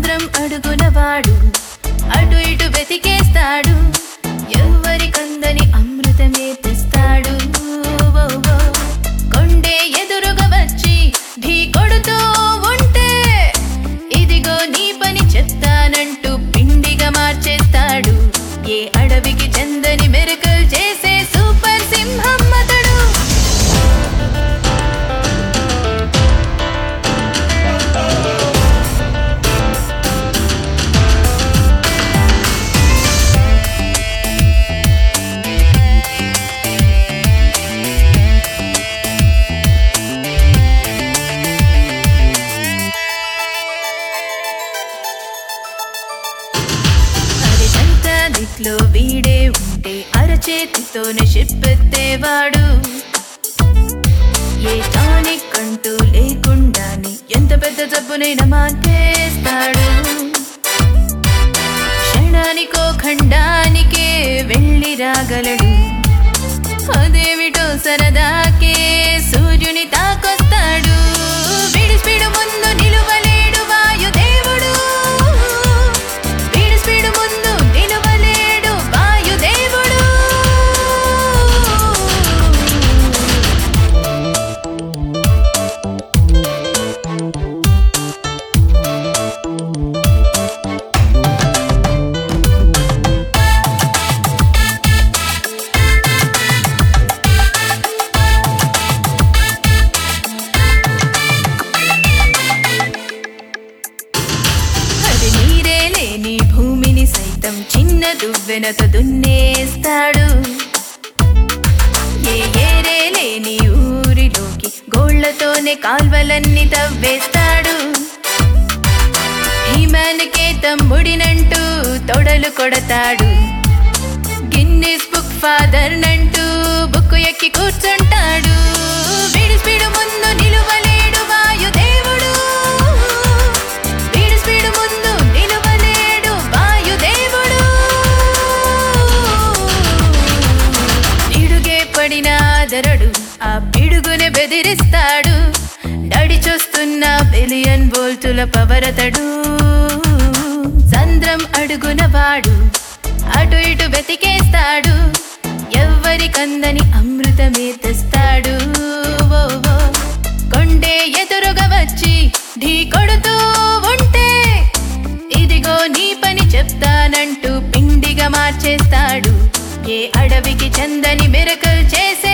సంద్రం అడుగున వాడు అటు ఇటు వెతికేస్తాడు ఎవరి కందని అమృతమే తెస్తాడు ఓ, ఓ. కొండే ఎదురుగా వచ్చి ఢీ కొడుతూ ఉంటే ఇదిగో నీ పని చెప్తానంటూ పిండిగా మార్చేస్తాడు ఏ అడవికి చందని మెరుకలు చేసే సూపర్ సింహం అతడు అరిచంత దిక్లో వీడే ఉంటే అరచేతితోనే చెప్పెత్తేవాడు ఏ టానిక్ అంటూ లేకుండానే ఎంత పెద్ద జబ్బునైనా మాటేస్తాడు క్షణానికో ఖండానికే వెళ్ళి రాగలడు అదేమిటో సరదాకే సూర్యుని తాకొస్తాడు వీడి స్పీడు ముందు నిలువలేడు వాయుదేవుడు వీడి స్పీడు ముందు నిలువలేడు వాయుదేవుడు అది నీరే లేని భూమిని సైతం చిన్న దువ్వెనతో దున్నేస్తాడు ఏ ఏరే లేని ఊరిలోకి గోళ్లతోనే కాల్వలన్నీ తవ్వేస్తాడు హిమానికే తమ్ముడినంటూ తొడలు కొడతాడు గిన్నిస్ బుక్ ఫాదర్ నంటూ బుక్కు ఎక్కి కూర్చుంటాడు వీడి స్పీడు ముందు నిలువలేడు వాయుదేవుడు వీడి స్పీడు ముందు నిలువలేడు వాయుదేవుడు పిడుగే పడిన ఆదరడు ఆ పిడుగుని బెదిరిస్తాడు నడి చూస్తున్న బిలియన్ వోల్టుల పవరతడు సంద్రం అడుగున వాడు అటు ఇటు వెతికేస్తాడు ఎవ్వరి కందని అమృతమే తెస్తాడు ఓ, ఓ. కొండే ఎదురుగా వచ్చి ఢీ కొడుతూ ఉంటే ఇదిగో నీ పని చెప్తానంటూ పిండిగా మార్చేస్తాడు ఏ అడవికి చందని మెరకలు చేసే